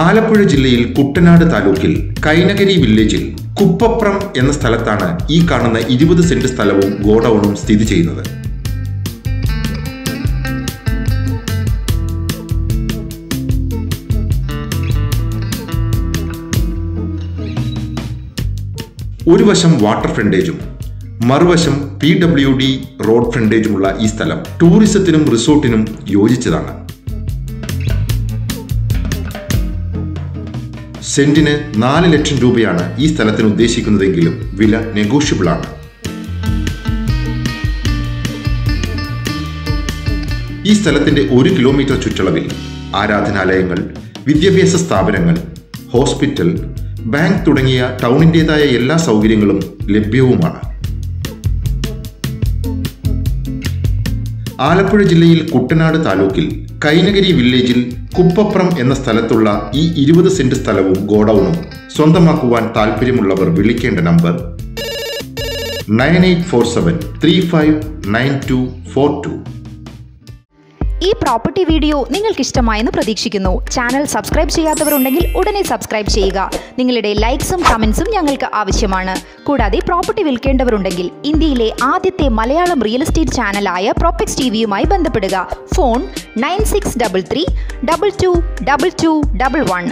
ആലപ്പുഴ ജില്ലയിൽ കുട്ടനാട് താലൂക്കിൽ കൈനകരി വില്ലേജിൽ കുപ്പപ്രം എന്ന സ്ഥലത്താണ് ഈ കാണുന്ന ഇരുപത് സെന്റ് സ്ഥലവും ഗോഡൌണും സ്ഥിതി ചെയ്യുന്നത് ഒരു വശം വാട്ടർ ഫ്രണ്ടേജും മറുവശം പി ഡബ്ല്യു ഡി റോഡ് ഫ്രണ്ടേജുമുള്ള ഈ സ്ഥലം ടൂറിസത്തിനും റിസോർട്ടിനും യോജിച്ചതാണ് സെന്റിന് നാല് ലക്ഷം രൂപയാണ് ഈ സ്ഥലത്തിന് ഉദ്ദേശിക്കുന്നതെങ്കിലും വില നെഗോഷ്യബിൾ ആണ് ഈ സ്ഥലത്തിന്റെ ഒരു കിലോമീറ്റർ ചുറ്റളവിൽ ആരാധനാലയങ്ങൾ വിദ്യാഭ്യാസ സ്ഥാപനങ്ങൾ ഹോസ്പിറ്റൽ ബാങ്ക് തുടങ്ങിയ ടൗണിൻ്റെതായ എല്ലാ സൗകര്യങ്ങളും ലഭ്യവുമാണ് ആലപ്പുഴ ജില്ലയിൽ കുട്ടനാട് താലൂക്കിൽ കൈനഗരി വില്ലേജിൽ കുപ്പപ്രം എന്ന സ്ഥലത്തുള്ള ഈ ഇരുപത് സെന്റ് സ്ഥലവും ഗോഡൌണും സ്വന്തമാക്കുവാൻ താല്പര്യമുള്ളവർ വിളിക്കേണ്ട number nine eight four seven three five nine two four two ഈ പ്രോപ്പർട്ടി വീഡിയോ നിങ്ങൾക്ക് ഇഷ്ടമായെന്ന് പ്രതീക്ഷിക്കുന്നു ചാനൽ സബ്സ്ക്രൈബ് ചെയ്യാത്തവരുണ്ടെങ്കിൽ ഉടനെ സബ്സ്ക്രൈബ് ചെയ്യുക നിങ്ങളുടെ ലൈക്സും കമൻസും ഞങ്ങൾക്ക് ആവശ്യമാണ് കൂടാതെ പ്രോപ്പർട്ടി വിൽക്കേണ്ടവരുണ്ടെങ്കിൽ ഇന്ത്യയിലെ ആദ്യത്തെ മലയാളം റിയൽ എസ്റ്റേറ്റ് ചാനലായ പ്രോപ്പക്സ് ടി വിയുമായി ബന്ധപ്പെടുക phone nine six double three double two double two double one